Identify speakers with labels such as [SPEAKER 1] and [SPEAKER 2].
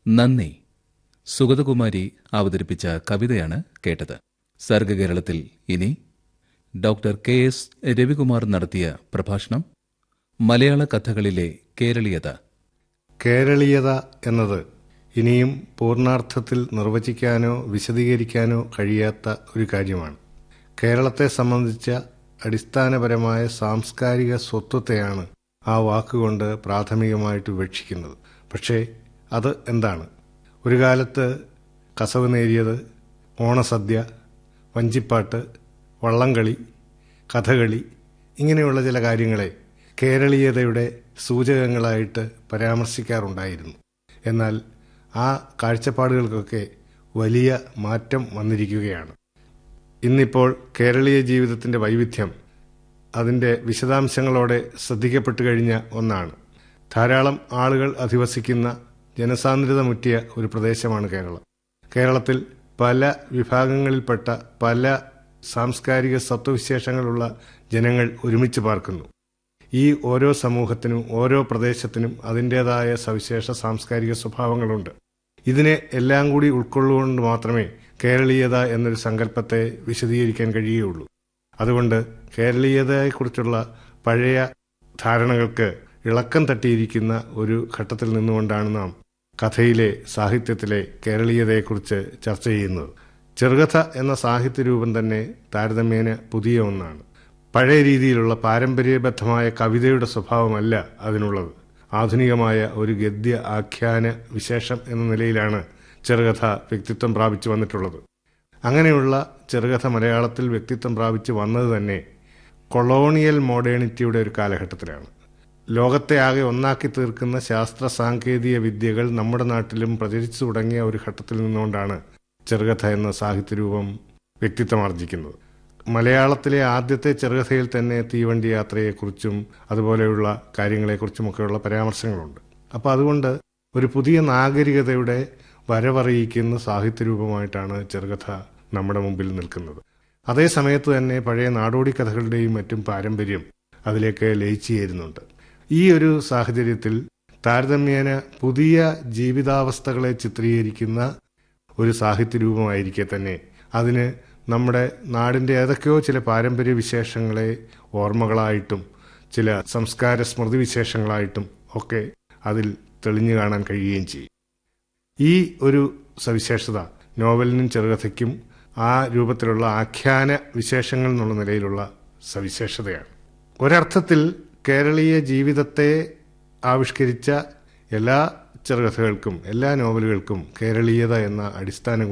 [SPEAKER 1] നന്ദി സുഗതകുമാരി അവതരിപ്പിച്ച കവിതയാണ് കേട്ടത് സർഗകേരളത്തിൽ ഇനി ഡോക്ടർ കെ എസ് രവികുമാർ നടത്തിയ പ്രഭാഷണം മലയാള കഥകളിലെ കേരളീയത
[SPEAKER 2] കേരളീയത എന്നത് ഇനിയും പൂർണാർത്ഥത്തിൽ നിർവചിക്കാനോ വിശദീകരിക്കാനോ കഴിയാത്ത ഒരു കാര്യമാണ് കേരളത്തെ സംബന്ധിച്ച അടിസ്ഥാനപരമായ സാംസ്കാരിക സ്വത്വത്തെയാണ് ആ വാക്കുകൊണ്ട് പ്രാഥമികമായിട്ട് വിവക്ഷിക്കുന്നത് പക്ഷേ അത് എന്താണ് ഒരു കാലത്ത് കസവ് നേരിയത് ഓണസദ്യ വഞ്ചിപ്പാട്ട് വള്ളംകളി കഥകളി ഇങ്ങനെയുള്ള ചില കാര്യങ്ങളെ കേരളീയതയുടെ സൂചകങ്ങളായിട്ട് പരാമർശിക്കാറുണ്ടായിരുന്നു എന്നാൽ ആ കാഴ്ചപ്പാടുകൾക്കൊക്കെ വലിയ മാറ്റം വന്നിരിക്കുകയാണ് ഇന്നിപ്പോൾ കേരളീയ ജീവിതത്തിന്റെ വൈവിധ്യം അതിന്റെ വിശദാംശങ്ങളോടെ ശ്രദ്ധിക്കപ്പെട്ടു കഴിഞ്ഞ ഒന്നാണ് ധാരാളം ആളുകൾ അധിവസിക്കുന്ന ജനസാന്ദ്രതമുറ്റിയ ഒരു പ്രദേശമാണ് കേരളം കേരളത്തിൽ പല വിഭാഗങ്ങളിൽപ്പെട്ട പല സാംസ്കാരിക സത്വവിശേഷങ്ങളുള്ള ജനങ്ങൾ ഒരുമിച്ച് പാർക്കുന്നു ഈ ഓരോ സമൂഹത്തിനും ഓരോ പ്രദേശത്തിനും അതിൻ്റെതായ സവിശേഷ സാംസ്കാരിക സ്വഭാവങ്ങളുണ്ട് ഇതിനെ എല്ലാം കൂടി ഉൾക്കൊള്ളുകൊണ്ട് മാത്രമേ കേരളീയത എന്നൊരു സങ്കല്പത്തെ വിശദീകരിക്കാൻ കഴിയുകയുള്ളൂ അതുകൊണ്ട് കേരളീയതയെക്കുറിച്ചുള്ള പഴയ ധാരണകൾക്ക് ഇളക്കം തട്ടിയിരിക്കുന്ന ഒരു ഘട്ടത്തിൽ നിന്നുകൊണ്ടാണ് നാം കഥയിലെ സാഹിത്യത്തിലെ കേരളീയതയെക്കുറിച്ച് ചർച്ച ചെയ്യുന്നത് ചെറുകഥ എന്ന സാഹിത്യരൂപം തന്നെ താരതമ്യേന പുതിയ ഒന്നാണ് പഴയ രീതിയിലുള്ള പാരമ്പര്യബദ്ധമായ കവിതയുടെ സ്വഭാവമല്ല അതിനുള്ളത് ആധുനികമായ ഒരു ഗദ്യ ആഖ്യാന വിശേഷം എന്ന നിലയിലാണ് ചെറുകഥ വ്യക്തിത്വം പ്രാപിച്ചു വന്നിട്ടുള്ളത് അങ്ങനെയുള്ള ചെറുകഥ മലയാളത്തിൽ വ്യക്തിത്വം പ്രാപിച്ചു വന്നത് തന്നെ കൊളോണിയൽ മോഡേണിറ്റിയുടെ ഒരു കാലഘട്ടത്തിലാണ് ലോകത്തെ ആകെ ഒന്നാക്കി തീർക്കുന്ന ശാസ്ത്ര സാങ്കേതിക വിദ്യകൾ നമ്മുടെ നാട്ടിലും പ്രചരിച്ചു തുടങ്ങിയ ഒരു ഘട്ടത്തിൽ നിന്നുകൊണ്ടാണ് ചെറുകഥ എന്ന സാഹിത്യരൂപം വ്യക്തിത്വമാർജിക്കുന്നത് മലയാളത്തിലെ ആദ്യത്തെ ചെറുകഥയിൽ തന്നെ തീവണ്ടി യാത്രയെക്കുറിച്ചും അതുപോലെയുള്ള കാര്യങ്ങളെക്കുറിച്ചുമൊക്കെയുള്ള പരാമർശങ്ങളുണ്ട് അപ്പോൾ അതുകൊണ്ട് ഒരു പുതിയ നാഗരികതയുടെ വരവറിയിക്കുന്ന സാഹിത്യരൂപമായിട്ടാണ് ചെറുകഥ നമ്മുടെ മുമ്പിൽ നിൽക്കുന്നത് അതേ സമയത്ത് തന്നെ പഴയ നാടോടി കഥകളുടെയും മറ്റും പാരമ്പര്യം അതിലേക്ക് ലയിച്ചു ചേരുന്നുണ്ട് ഈ ഒരു സാഹചര്യത്തിൽ താരതമ്യേന പുതിയ ജീവിതാവസ്ഥകളെ ചിത്രീകരിക്കുന്ന ഒരു സാഹിത്യരൂപമായിരിക്കെ തന്നെ അതിന് നമ്മുടെ നാടിന്റെ ഏതൊക്കെയോ ചില പാരമ്പര്യ വിശേഷങ്ങളെ ഓർമ്മകളായിട്ടും ചില സംസ്കാര സ്മൃതി വിശേഷങ്ങളായിട്ടും ഒക്കെ അതിൽ തെളിഞ്ഞു കാണാൻ കഴിയുകയും ചെയ്യും ഈ ഒരു സവിശേഷത നോവലിനും ചെറുകഥയ്ക്കും ആ രൂപത്തിലുള്ള ആഖ്യാന വിശേഷങ്ങൾ എന്നുള്ള നിലയിലുള്ള സവിശേഷതയാണ് ഒരർത്ഥത്തിൽ കേരളീയ ജീവിതത്തെ ആവിഷ്കരിച്ച എല്ലാ ചെറുകഥകൾക്കും എല്ലാ നോവലുകൾക്കും കേരളീയത എന്ന അടിസ്ഥാന